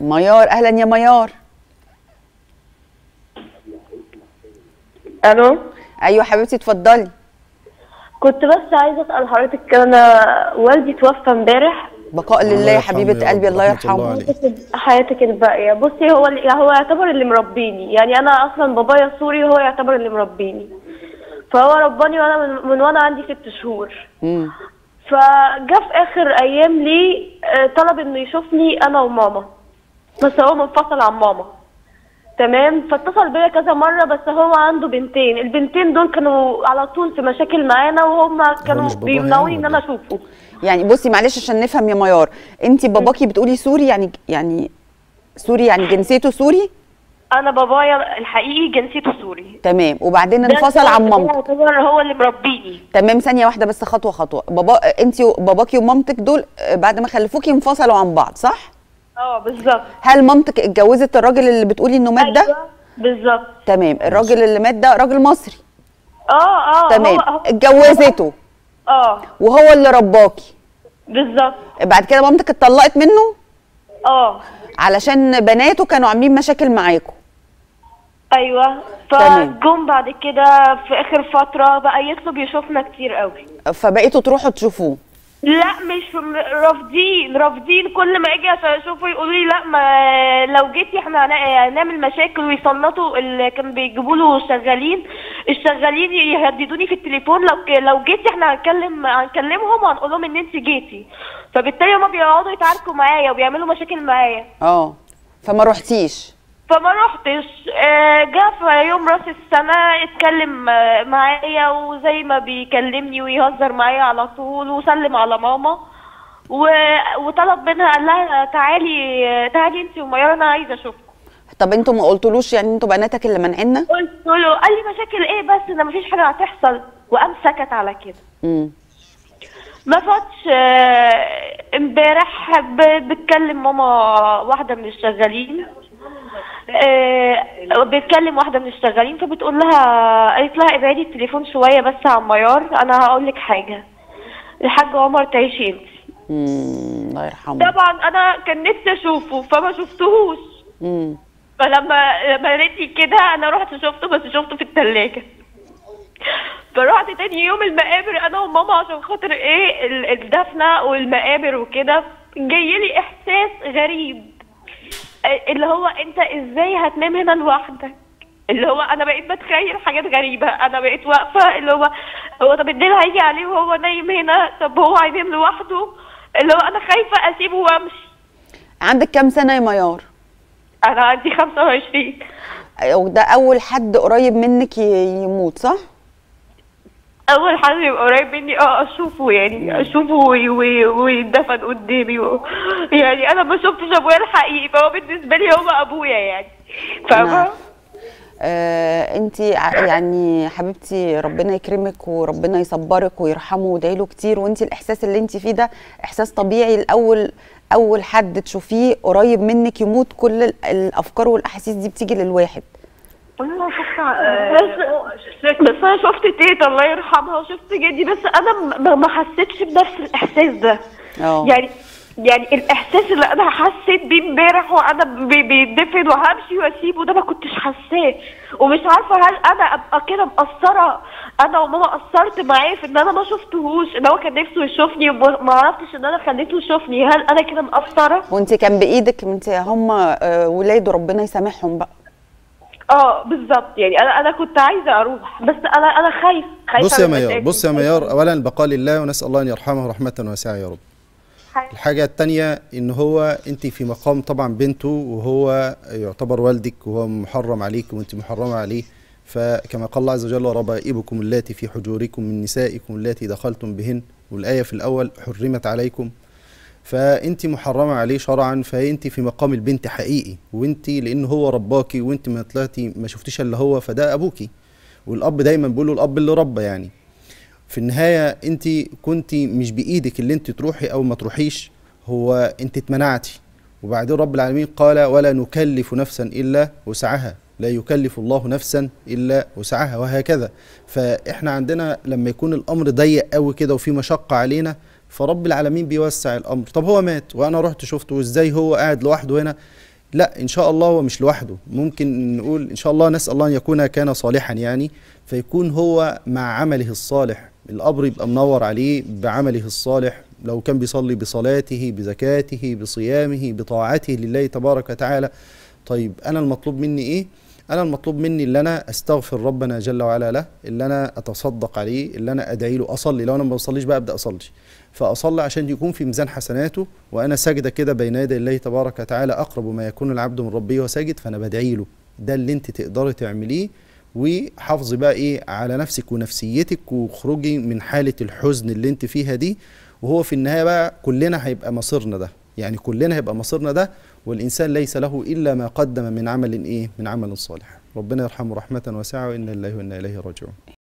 ميار اهلا يا ميار الو ايوه حبيبتي اتفضلي كنت بس عايزه اسال حضرتك انا والدي توفى امبارح بقاء الله لله يا يرحمه حبيبه يا قلبي رب، الله رحمة الله يرحمه عليه. حياتك الباقيه بصي هو اللي هو يعتبر اللي مربيني يعني انا اصلا بابايا سوري وهو يعتبر اللي مربيني فهو رباني وانا من, من وانا عندي ست شهور مم. فجا في اخر ايام لي آه، طلب انه يشوفني انا وماما بس هو منفصل عن ماما تمام فاتصل بيا كذا مره بس هو عنده بنتين البنتين دول كانوا على طول في مشاكل معانا وهم كانوا مش باباها بيمنعوني يعني ان انا ولا اشوفه يعني بصي معلش عشان نفهم يا ميار انت باباكي بتقولي سوري يعني يعني سوري يعني جنسيته سوري انا بابايا الحقيقي جنسيته سوري تمام وبعدين ده انفصل عن ده مامته يعتبر هو اللي مربيني تمام ثانيه واحده بس خطوه خطوه بابا انت باباكي ومامتك دول آه، بعد ما خلفوكي انفصلوا عن بعض صح اه بالظبط هل مامتك اتجوزت الراجل اللي بتقولي انه مات ده أيوة، بالظبط تمام الراجل اللي مات ده راجل مصري اه اه تمام هو- هو- اتجوزته اه وهو اللي رباكي بالظبط بعد كده مامتك اتطلقت منه اه علشان بناته كانوا عاملين مشاكل معاكم ايوه تمام. فجم بعد كده في اخر فتره بقى يطلب يشوفنا كتير قوي فبقيتوا تروحوا تشوفوه لا مش م- رافضين رافضين كل ما اجي عشان اشوفه يقولوا لي لا ما لو جيتي احنا هن- هنعمل مشاكل ويصنطوا اللي كانوا بيجيبوا له شغالين الشغالين يهددوني في التليفون لو ك- لو جيتي احنا هنكلم هنكلمهم وهنقول لهم ان انت جيتي فبالتالي هما بيقعدوا يتعاركوا معايا وبيعملوا مشاكل معايا اه فما رحتيش فما روحتش آه، جه في يوم راس السنة اتكلم آه، معايا وزي ما بيكلمني ويهزر معايا على طول وسلم على ماما و... وطلب منها قال لها تعالي آه، تعالي انت وميار انا عايزه اشوفكم طب انتوا ما قلتولوش يعني انتوا بناتك اللي مانعيننا قلت له قال لي مشاكل ايه بس ده مفيش حاجه هتحصل وقام سكت على كده امم ما فاتش آه، امبارح ب- بتكلم ماما واحده من الشغالين آه، بتكلم واحده من الشغالين فبتقول لها قالت لها ابعدي التليفون شويه بس عن ميار انا هقول لك حاجه الحاج عمر تعيشي انت امم الله يرحمه طبعا انا كان نفسي اشوفه فما شفتهوش امم فلما لما لقيتني كده انا رحت شفته بس شفته في الثلاجه فرحت تاني يوم المقابر انا وماما عشان خاطر ايه ال- الدفنه والمقابر وكده جاي لي احساس غريب ا- اللي هو انت ازاي هتنام هنا لوحدك اللي هو انا بقيت بتخيل حاجات غريبه انا بقيت واقفه اللي هو هو طب الليل هيجي عليه وهو نايم هنا طب هو هينام لوحده اللي هو انا خايفه اسيبه وامشي عندك كام سنه يا ميار انا عندي 25 وده اول حد قريب منك ي- يموت صح اول حد يبقى قريب مني اه اشوفه يعني اشوفه وي- وي- ويدفن قدامي و... يعني انا ما شفتش ابويا الحقيقي فهو بالنسبه لي هو ابويا يعني فاهمه نعم. آه انت يعني حبيبتي ربنا يكرمك وربنا يصبرك ويرحمه وادعي له كتير وانت الاحساس اللي انت فيه ده احساس طبيعي الاول اول حد تشوفيه قريب منك يموت كل ال- الافكار والاحاسيس دي بتيجي للواحد بس بس انا شفت تيتا الله يرحمها وشفت جدي بس انا ما- ما حسيتش بنفس الاحساس ده اه يعني يعني الاحساس اللي انا حسيت بيه امبارح وانا بي- بيدفن وهمشي واسيبه ده ما كنتش حاساه ومش عارفه هل انا ابقى كده مقصره انا وماما قصرت معاه في ان انا ما شفتهوش ان هو كان نفسه يشوفني وما عرفتش ان انا خليته يشوفني هل انا كده مقصره وانت كان بايدك انت هم آه ولاده ربنا يسامحهم بقى اه بالظبط يعني انا انا كنت عايزه اروح بس انا انا خايف خايفه بص يا من ميار المشاكل. بص يا ميار اولا البقاء لله ونسال الله ان يرحمه رحمه واسعه يا رب الحاجة التانية ان هو انت في مقام طبعا بنته وهو يعتبر والدك وهو محرم عليك وانت محرمة عليه فكما قال الله عز وجل وربائبكم اللاتي في حجوركم من نسائكم اللاتي دخلتم بهن والآية في الأول حرمت عليكم فانت محرمة عليه شرعا فانت في مقام البنت حقيقي وانت لان هو رباكي وانت ما طلعتي ما شفتيش الا هو فده ابوكي والاب دايما بيقولوا الاب اللي ربى يعني في النهاية انت كنت مش بإيدك اللي انت تروحي او ما تروحيش هو انت اتمنعتي وبعدين رب العالمين قال ولا نكلف نفسا إلا وسعها لا يكلف الله نفسا إلا وسعها وهكذا فإحنا عندنا لما يكون الأمر ضيق قوي كده وفي مشقة علينا فرب العالمين بيوسع الأمر طب هو مات وأنا رحت شفته وإزاي هو قاعد لوحده هنا لا ان شاء الله هو مش لوحده ممكن نقول ان شاء الله نسال الله ان يكون كان صالحا يعني فيكون هو مع عمله الصالح القبر يبقى منور عليه بعمله الصالح لو كان بيصلي بصلاته بزكاته بصيامه بطاعته لله تبارك وتعالى طيب انا المطلوب مني ايه انا المطلوب مني اللي انا استغفر ربنا جل وعلا له اللي انا اتصدق عليه اللي انا ادعي له اصلي لو انا ما بصليش بقى ابدا اصلي فاصلي عشان يكون في ميزان حسناته وانا ساجده كده بين يدي الله تبارك وتعالى اقرب ما يكون العبد من ربه وساجد فانا بدعي له ده اللي انت تقدري تعمليه وحافظي بقى ايه على نفسك ونفسيتك واخرجي من حاله الحزن اللي انت فيها دي وهو في النهايه بقى كلنا هيبقى مصيرنا ده يعني كلنا هيبقى مصيرنا ده والانسان ليس له الا ما قدم من عمل ايه من عمل صالح ربنا يرحمه رحمه واسعه وان الله وانا اليه راجعون